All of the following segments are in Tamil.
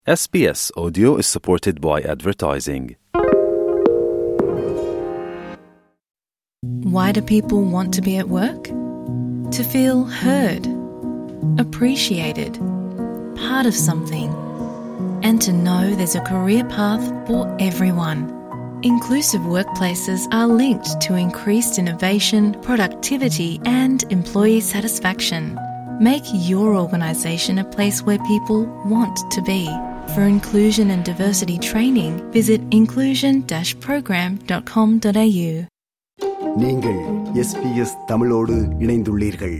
SBS Audio is supported by advertising. Why do people want to be at work? To feel heard, appreciated, part of something, and to know there's a career path for everyone. Inclusive workplaces are linked to increased innovation, productivity, and employee satisfaction. Make your organisation a place where people want to be. For inclusion and diversity training, visit inclusion-program.com.au. நீங்கள் எஸ்பிஎஸ் தமிழோடு இணைந்துள்ளீர்கள்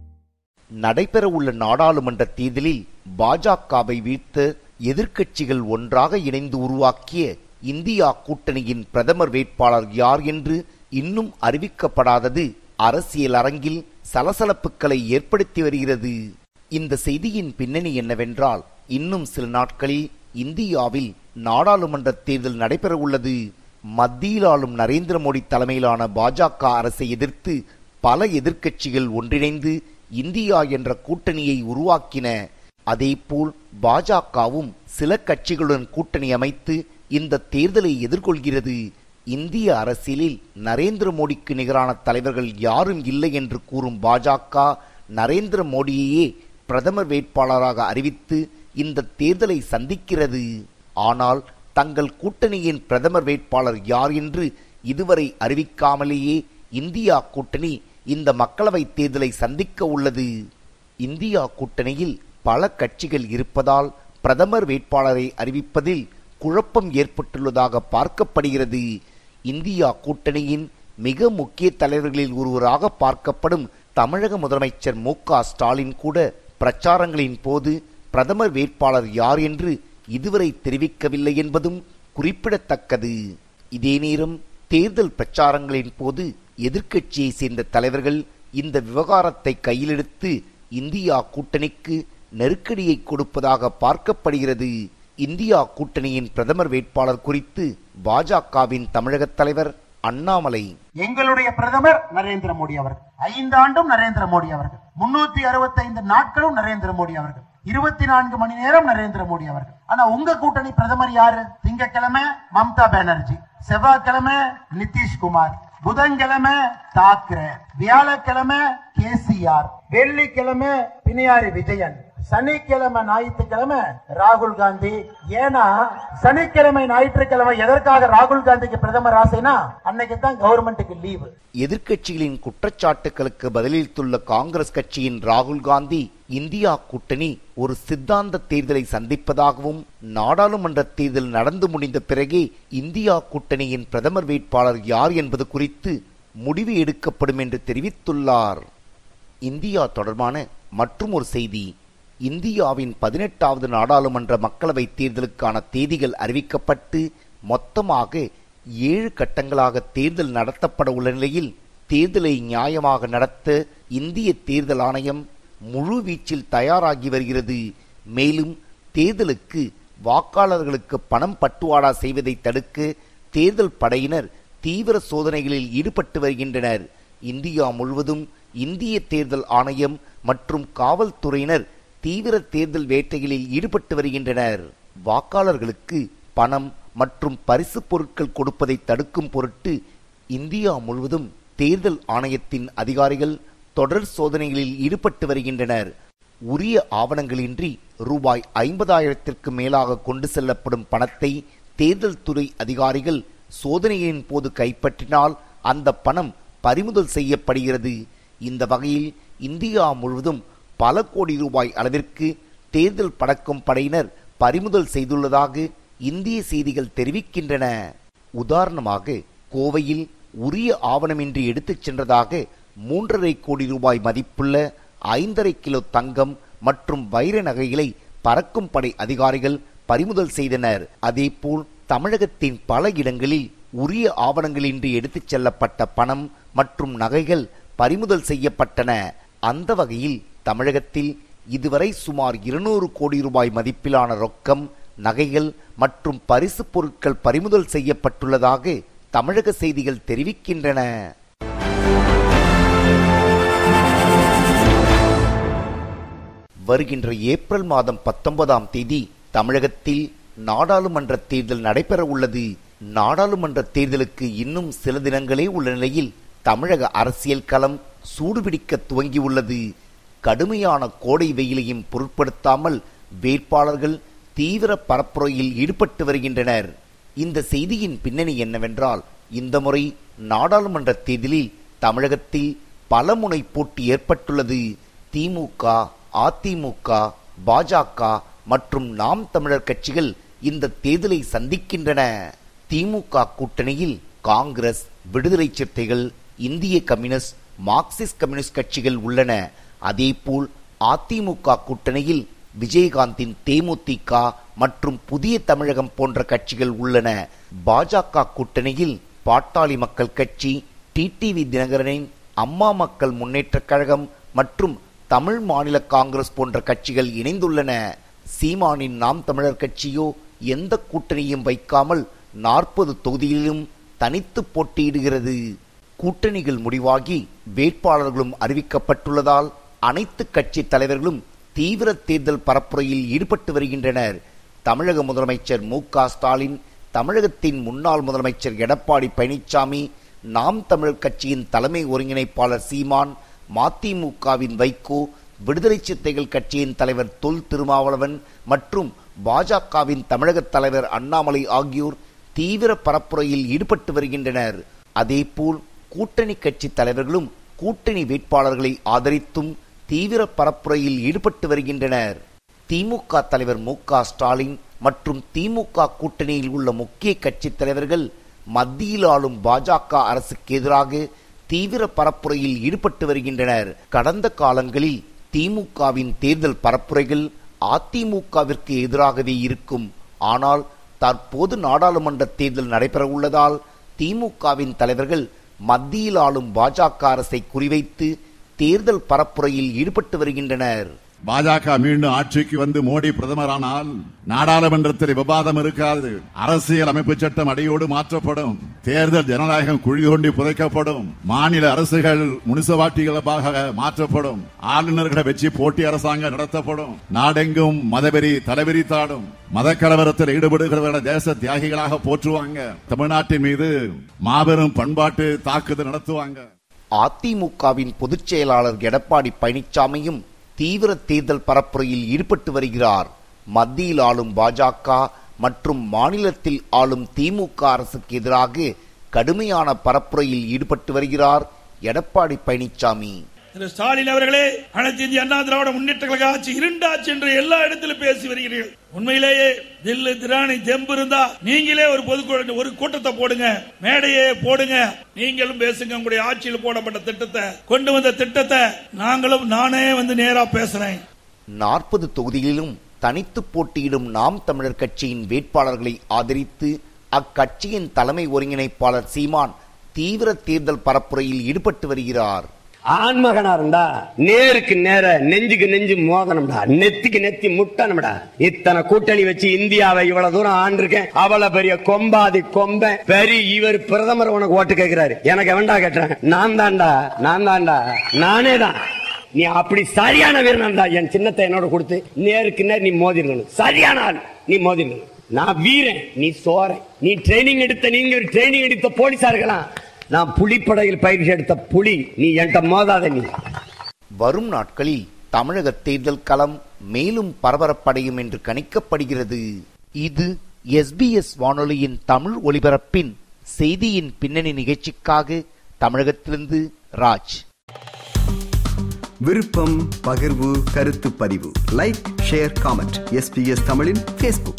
நடைபெறவுள்ள நாடாளுமன்ற தேர்தலில் பாஜகவை வீழ்த்த எதிர்க்கட்சிகள் ஒன்றாக இணைந்து உருவாக்கிய இந்தியா கூட்டணியின் பிரதமர் வேட்பாளர் யார் என்று இன்னும் அறிவிக்கப்படாதது அரசியல் அரங்கில் சலசலப்புகளை ஏற்படுத்தி வருகிறது இந்த செய்தியின் பின்னணி என்னவென்றால் இன்னும் சில நாட்களில் இந்தியாவில் நாடாளுமன்ற தேர்தல் நடைபெறவுள்ளது மத்தியில் ஆளும் நரேந்திர மோடி தலைமையிலான பாஜக அரசை எதிர்த்து பல எதிர்க்கட்சிகள் ஒன்றிணைந்து இந்தியா என்ற கூட்டணியை உருவாக்கின அதேபோல் பாஜகவும் சில கட்சிகளுடன் கூட்டணி அமைத்து இந்த தேர்தலை எதிர்கொள்கிறது இந்திய அரசியலில் நரேந்திர மோடிக்கு நிகரான தலைவர்கள் யாரும் இல்லை என்று கூறும் பாஜக நரேந்திர மோடியையே பிரதமர் வேட்பாளராக அறிவித்து இந்த தேர்தலை சந்திக்கிறது ஆனால் தங்கள் கூட்டணியின் பிரதமர் வேட்பாளர் யார் என்று இதுவரை அறிவிக்காமலேயே இந்தியா கூட்டணி இந்த மக்களவைத் தேர்தலை சந்திக்க உள்ளது இந்தியா கூட்டணியில் பல கட்சிகள் இருப்பதால் பிரதமர் வேட்பாளரை அறிவிப்பதில் குழப்பம் ஏற்பட்டுள்ளதாக பார்க்கப்படுகிறது இந்தியா கூட்டணியின் மிக முக்கிய தலைவர்களில் ஒருவராக பார்க்கப்படும் தமிழக முதலமைச்சர் மு க ஸ்டாலின் கூட பிரச்சாரங்களின் போது பிரதமர் வேட்பாளர் யார் என்று இதுவரை தெரிவிக்கவில்லை என்பதும் குறிப்பிடத்தக்கது இதே நேரம் தேர்தல் பிரச்சாரங்களின் போது எதிர்க்கட்சியை சேர்ந்த தலைவர்கள் இந்த விவகாரத்தை கையிலெடுத்து இந்தியா கூட்டணிக்கு நெருக்கடியை கொடுப்பதாக பார்க்கப்படுகிறது இந்தியா கூட்டணியின் பிரதமர் வேட்பாளர் குறித்து பாஜகவின் தமிழக தலைவர் அண்ணாமலை எங்களுடைய பிரதமர் நரேந்திர மோடி அவர்கள் ஐந்தாண்டும் நரேந்திர மோடி அவர்கள் முன்னூத்தி அறுபத்தி ஐந்து நாட்களும் நரேந்திர மோடி அவர்கள் இருபத்தி நான்கு மணி நேரம் நரேந்திர மோடி அவர்கள் ஆனா உங்க கூட்டணி பிரதமர் யாரு திங்கக்கிழமை மம்தா பானர்ஜி செவ்வாய்க்கிழமை நிதிஷ்குமார் புதன்கிழமை தாக்கரே வியாழக்கிழமை கேசிஆர் வெள்ளிக்கிழமை பினியாரி விஜயன் சனிக்கிழமை ஞாயிற்றுக்கிழமை ராகுல் காந்தி ஏன்னா சனிக்கிழமை ஞாயிற்றுக்கிழமை எதற்காக ராகுல் காந்திக்கு பிரதமர் ஆசைனா அன்னைக்கு தான் கவர்மெண்ட்டுக்கு லீவு எதிர்க்கட்சிகளின் குற்றச்சாட்டுகளுக்கு பதிலளித்துள்ள காங்கிரஸ் கட்சியின் ராகுல் காந்தி இந்தியா கூட்டணி ஒரு சித்தாந்த தேர்தலை சந்திப்பதாகவும் நாடாளுமன்ற தேர்தல் நடந்து முடிந்த பிறகே இந்தியா கூட்டணியின் பிரதமர் வேட்பாளர் யார் என்பது குறித்து முடிவு எடுக்கப்படும் என்று தெரிவித்துள்ளார் இந்தியா தொடர்பான மற்றும் ஒரு செய்தி இந்தியாவின் பதினெட்டாவது நாடாளுமன்ற மக்களவைத் தேர்தலுக்கான தேதிகள் அறிவிக்கப்பட்டு மொத்தமாக ஏழு கட்டங்களாக தேர்தல் நடத்தப்பட உள்ள நிலையில் தேர்தலை நியாயமாக நடத்த இந்திய தேர்தல் ஆணையம் முழு வீச்சில் தயாராகி வருகிறது மேலும் தேர்தலுக்கு வாக்காளர்களுக்கு பணம் பட்டுவாடா செய்வதை தடுக்க தேர்தல் படையினர் தீவிர சோதனைகளில் ஈடுபட்டு வருகின்றனர் இந்தியா முழுவதும் இந்திய தேர்தல் ஆணையம் மற்றும் காவல்துறையினர் தீவிர தேர்தல் வேட்டைகளில் ஈடுபட்டு வருகின்றனர் வாக்காளர்களுக்கு பணம் மற்றும் பரிசு பொருட்கள் கொடுப்பதை தடுக்கும் பொருட்டு இந்தியா முழுவதும் தேர்தல் ஆணையத்தின் அதிகாரிகள் தொடர் சோதனைகளில் ஈடுபட்டு வருகின்றனர் உரிய ஆவணங்களின்றி ரூபாய் ஐம்பதாயிரத்திற்கு மேலாக கொண்டு செல்லப்படும் பணத்தை தேர்தல் துறை அதிகாரிகள் சோதனையின் போது கைப்பற்றினால் அந்த பணம் பறிமுதல் செய்யப்படுகிறது இந்த வகையில் இந்தியா முழுவதும் பல கோடி ரூபாய் அளவிற்கு தேர்தல் பறக்கும் படையினர் பறிமுதல் செய்துள்ளதாக இந்திய செய்திகள் தெரிவிக்கின்றன உதாரணமாக கோவையில் உரிய ஆவணமின்றி எடுத்துச் சென்றதாக மூன்றரை கோடி ரூபாய் மதிப்புள்ள ஐந்தரை கிலோ தங்கம் மற்றும் வைர நகைகளை பறக்கும் படை அதிகாரிகள் பறிமுதல் செய்தனர் அதேபோல் தமிழகத்தின் பல இடங்களில் உரிய ஆவணங்களின்றி எடுத்துச் செல்லப்பட்ட பணம் மற்றும் நகைகள் பறிமுதல் செய்யப்பட்டன அந்த வகையில் தமிழகத்தில் இதுவரை சுமார் இருநூறு கோடி ரூபாய் மதிப்பிலான ரொக்கம் நகைகள் மற்றும் பரிசு பொருட்கள் பறிமுதல் செய்யப்பட்டுள்ளதாக தமிழக செய்திகள் தெரிவிக்கின்றன வருகின்ற ஏப்ரல் மாதம் பத்தொன்பதாம் தேதி தமிழகத்தில் நாடாளுமன்ற தேர்தல் நடைபெற உள்ளது நாடாளுமன்ற தேர்தலுக்கு இன்னும் சில தினங்களே உள்ள நிலையில் தமிழக அரசியல் களம் சூடுபிடிக்க துவங்கியுள்ளது கடுமையான கோடை வெயிலையும் பொருட்படுத்தாமல் வேட்பாளர்கள் தீவிர பரப்புரையில் ஈடுபட்டு வருகின்றனர் இந்த செய்தியின் பின்னணி என்னவென்றால் இந்த முறை நாடாளுமன்ற தேர்தலில் தமிழகத்தில் பலமுனை போட்டி ஏற்பட்டுள்ளது திமுக அதிமுக பாஜக மற்றும் நாம் தமிழர் கட்சிகள் இந்த தேர்தலை சந்திக்கின்றன திமுக கூட்டணியில் காங்கிரஸ் விடுதலை சிறுத்தைகள் இந்திய கம்யூனிஸ்ட் மார்க்சிஸ்ட் கம்யூனிஸ்ட் கட்சிகள் உள்ளன அதேபோல் அதிமுக கூட்டணியில் விஜயகாந்தின் தேமுதிக மற்றும் புதிய தமிழகம் போன்ற கட்சிகள் உள்ளன பாஜக கூட்டணியில் பாட்டாளி மக்கள் கட்சி டிடிவி தினகரனின் அம்மா மக்கள் முன்னேற்றக் கழகம் மற்றும் தமிழ் மாநில காங்கிரஸ் போன்ற கட்சிகள் இணைந்துள்ளன சீமானின் நாம் தமிழர் கட்சியோ எந்த கூட்டணியும் வைக்காமல் நாற்பது தொகுதியிலும் தனித்து போட்டியிடுகிறது கூட்டணிகள் முடிவாகி வேட்பாளர்களும் அறிவிக்கப்பட்டுள்ளதால் அனைத்து கட்சி தலைவர்களும் தீவிர தேர்தல் பரப்புரையில் ஈடுபட்டு வருகின்றனர் தமிழக முதலமைச்சர் மு க ஸ்டாலின் தமிழகத்தின் முன்னாள் முதலமைச்சர் எடப்பாடி பழனிசாமி நாம் தமிழர் கட்சியின் தலைமை ஒருங்கிணைப்பாளர் சீமான் மதிமுகவின் வைகோ விடுதலை சிறுத்தைகள் கட்சியின் தலைவர் தொல் திருமாவளவன் மற்றும் பாஜகவின் தமிழக தலைவர் அண்ணாமலை ஆகியோர் தீவிர பரப்புரையில் ஈடுபட்டு வருகின்றனர் அதேபோல் கூட்டணி கட்சி தலைவர்களும் கூட்டணி வேட்பாளர்களை ஆதரித்தும் தீவிர பரப்புரையில் ஈடுபட்டு வருகின்றனர் திமுக தலைவர் மு க ஸ்டாலின் மற்றும் திமுக கூட்டணியில் உள்ள முக்கிய கட்சி தலைவர்கள் மத்தியில் ஆளும் பாஜக அரசுக்கு எதிராக தீவிர பரப்புரையில் ஈடுபட்டு வருகின்றனர் கடந்த காலங்களில் திமுகவின் தேர்தல் பரப்புரைகள் அதிமுகவிற்கு எதிராகவே இருக்கும் ஆனால் தற்போது நாடாளுமன்ற தேர்தல் நடைபெற உள்ளதால் திமுகவின் தலைவர்கள் மத்தியில் ஆளும் பாஜக அரசை குறிவைத்து தேர்தல் பரப்புரையில் ஈடுபட்டு வருகின்றனர் பாஜக மீண்டும் ஆட்சிக்கு வந்து மோடி பிரதமரானால் நாடாளுமன்றத்தில் விவாதம் இருக்காது அரசியல் அமைப்பு சட்டம் அடியோடு மாற்றப்படும் தேர்தல் ஜனநாயகம் குழி தோண்டி புதைக்கப்படும் மாநில அரசுகள் முனிசபாட்டிகளாக மாற்றப்படும் ஆளுநர்களை வச்சு போட்டி அரசாங்கம் நடத்தப்படும் நாடெங்கும் மதவெறி தலைவெறி தாடும் மத கலவரத்தில் ஈடுபடுகிறவர்களை தேச தியாகிகளாக போற்றுவாங்க தமிழ்நாட்டின் மீது மாபெரும் பண்பாட்டு தாக்குதல் நடத்துவாங்க அதிமுகவின் பொதுச் செயலாளர் எடப்பாடி பழனிசாமியும் தீவிர தேர்தல் பரப்புரையில் ஈடுபட்டு வருகிறார் மத்தியில் ஆளும் பாஜக மற்றும் மாநிலத்தில் ஆளும் திமுக அரசுக்கு எதிராக கடுமையான பரப்புரையில் ஈடுபட்டு வருகிறார் எடப்பாடி பழனிசாமி திரு ஸ்டாலின் அவர்களே அனைத்து இந்திய அண்ணா திராவிட முன்னேற்ற கழக ஆட்சி இருண்டாட்சி என்று எல்லா இடத்திலும் பேசி வருகிறீர்கள் உண்மையிலேயே தில்லு திராணி தெம்பு இருந்தா நீங்களே ஒரு பொதுக்குழு ஒரு கூட்டத்தை போடுங்க மேடையே போடுங்க நீங்களும் பேசுங்க உங்களுடைய ஆட்சியில் போடப்பட்ட திட்டத்தை கொண்டு வந்த திட்டத்தை நாங்களும் நானே வந்து நேரா பேசுறேன் நாற்பது தொகுதிகளிலும் தனித்து போட்டியிடும் நாம் தமிழர் கட்சியின் வேட்பாளர்களை ஆதரித்து அக்கட்சியின் தலைமை ஒருங்கிணைப்பாளர் சீமான் தீவிர தேர்தல் பரப்புரையில் ஈடுபட்டு வருகிறார் ஆண்மகனா இருந்தா நேருக்கு நேர நெஞ்சுக்கு நெஞ்சு மோதனம்டா நெத்திக்கு நெத்தி முட்டணும்டா இத்தனை கூட்டணி வச்சு இந்தியாவை இவ்வளவு தூரம் ஆண்டிருக்கேன் அவ்வளவு பெரிய கொம்பாதி கொம்ப பெரிய இவர் பிரதமர் உனக்கு ஓட்டு கேட்கிறாரு எனக்கு எவன்டா கேட்டேன் நான் தான்டா நான் தான்டா நானே தான் நீ அப்படி சரியான வீரன் தான் என் சின்னத்தை என்னோட கொடுத்து நேருக்கு நேர் நீ மோதிருக்கணும் சரியான ஆள் நீ மோதிருக்கணும் நான் வீரன் நீ சோரன் நீ ட்ரைனிங் எடுத்த நீங்க ட்ரைனிங் எடுத்த போலீஸா இருக்கலாம் நான் புலிப்படையில் பயிற்சி எடுத்த புலி நீ என்கிட்ட மோதாத நீ வரும் நாட்களில் தமிழக தேர்தல் களம் மேலும் பரபரப்படையும் என்று கணிக்கப்படுகிறது இது எஸ்பிஎஸ் வானொலியின் தமிழ் ஒலிபரப்பின் செய்தியின் பின்னணி நிகழ்ச்சிக்காக தமிழகத்திலிருந்து ராஜ் விருப்பம் பகிர்வு கருத்து பதிவு லைக் ஷேர் காமெண்ட் எஸ்பிஎஸ் தமிழின் Facebook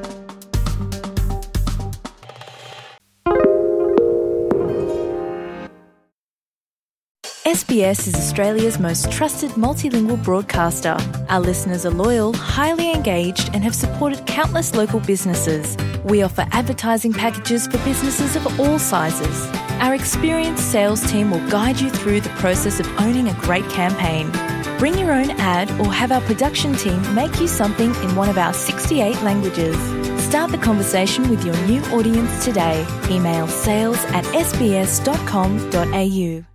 SBS is Australia's most trusted multilingual broadcaster. Our listeners are loyal, highly engaged, and have supported countless local businesses. We offer advertising packages for businesses of all sizes. Our experienced sales team will guide you through the process of owning a great campaign. Bring your own ad or have our production team make you something in one of our 68 languages. Start the conversation with your new audience today. Email sales at sbs.com.au.